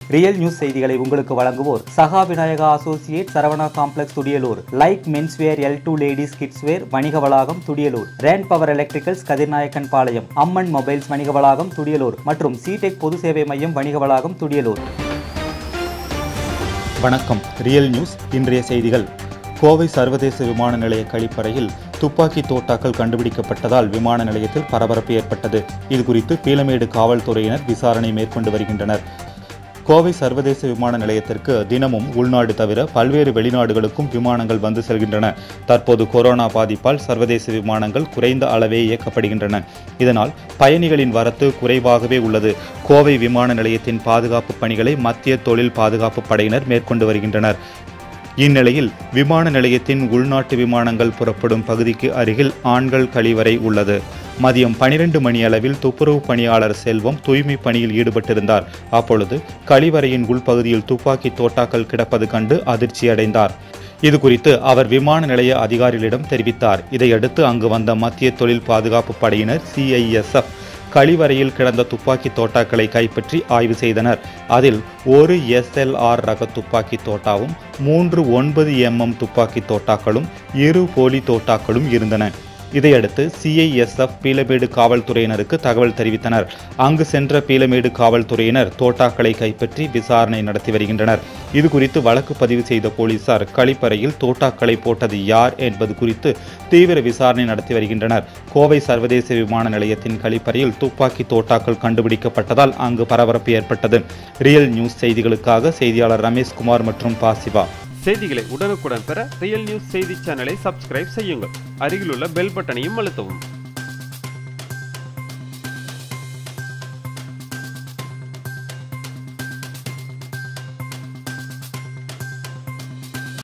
real news செய்திகளை உங்களுக்கு வழங்குவோர் சகா Vinayaka associate Saravana complex Thudiyalur like menswear L to ladies kidswear வணிக வளாகம் துடியலூர் ரேன் power electricals Kathirnayakkan Palayam Amman mobiles வணிக வளாகம் துடியலூர் மற்றும் சிடெக் பொது சேவை மையம் வணிக வளாகம் துடியலூர் வணக்கம் ரியல் நியூஸ் இன்றைய செய்திகள் கோவை சர்வதேச விமான நிலைய கழிப்பறையில் துப்பாக்கி தோட்டாக்கள் கண்டுபிடிக்கப்பட்டதால் விமான நிலையத்தில் பரபரப்பு ஏற்பட்டது இதுகுறித்து பீலமேடு காவல்துறையினர் விசாரணை மேற்கொண்டு வருகின்றனர் கோவை சர்வதேச விமான நிலையத்திற்கு தினமும் உள்நாடு தவிர பல்வேறு வெளிநாடுகளுக்கும் விமானங்கள் வந்து செல்கின்றன தற்போது கொரோனா பாதிப்பால் சர்வதேச விமானங்கள் குறைந்த அளவே இயக்கப்படுகின்றன இதனால் பயணிகளின் வரத்து குறைவாகவே உள்ளது கோவை விமான நிலையத்தின் பாதுகாப்பு பணிகளை மத்திய தொழில் பாதுகாப்பு படையினர் மேற்கொண்டு வருகின்றனர் இந்நிலையில் விமான நிலையத்தின் உள்நாட்டு விமானங்கள் புறப்படும் பகுதிக்கு அருகில் ஆண்கள் கழிவறை உள்ளது மதியம் பனிரெண்டு மணி அளவில் துப்புரவு பணியாளர் செல்வம் தூய்மை பணியில் ஈடுபட்டிருந்தார் அப்பொழுது கழிவறையின் உள்பகுதியில் துப்பாக்கி தோட்டாக்கள் கிடப்பது கண்டு அதிர்ச்சியடைந்தார் இது குறித்து அவர் விமான நிலைய அதிகாரிகளிடம் தெரிவித்தார் இதையடுத்து அங்கு வந்த மத்திய தொழில் பாதுகாப்பு படையினர் சிஐஎஸ்எஃப் கழிவறையில் கிடந்த துப்பாக்கி தோட்டாக்களை கைப்பற்றி ஆய்வு செய்தனர் அதில் ஒரு எஸ்எல்ஆர் ரக துப்பாக்கி தோட்டாவும் மூன்று ஒன்பது எம்எம் துப்பாக்கி தோட்டாக்களும் இரு போலி தோட்டாக்களும் இருந்தன இதையடுத்து சிஐஎஸ்எஃப் பீலமேடு காவல்துறையினருக்கு தகவல் தெரிவித்தனர் அங்கு சென்ற பீலமேடு காவல்துறையினர் தோட்டாக்களை கைப்பற்றி விசாரணை நடத்தி வருகின்றனர் இது குறித்து வழக்கு பதிவு செய்த போலீசார் கழிப்பறையில் தோட்டாக்களை போட்டது யார் என்பது குறித்து தீவிர விசாரணை நடத்தி வருகின்றனர் கோவை சர்வதேச விமான நிலையத்தின் கழிப்பறையில் துப்பாக்கி தோட்டாக்கள் கண்டுபிடிக்கப்பட்டதால் அங்கு பரபரப்பு ஏற்பட்டது ரியல் நியூஸ் செய்திகளுக்காக செய்தியாளர் ரமேஷ்குமார் மற்றும் பாசிவா செய்திகளை உடனுக்குடன் பெற ரியல் நியூஸ் செய்தி சேனலை சப்ஸ்கிரைப் செய்யுங்கள் அருகிலுள்ள பெல் பட்டனையும் அழுத்தவும்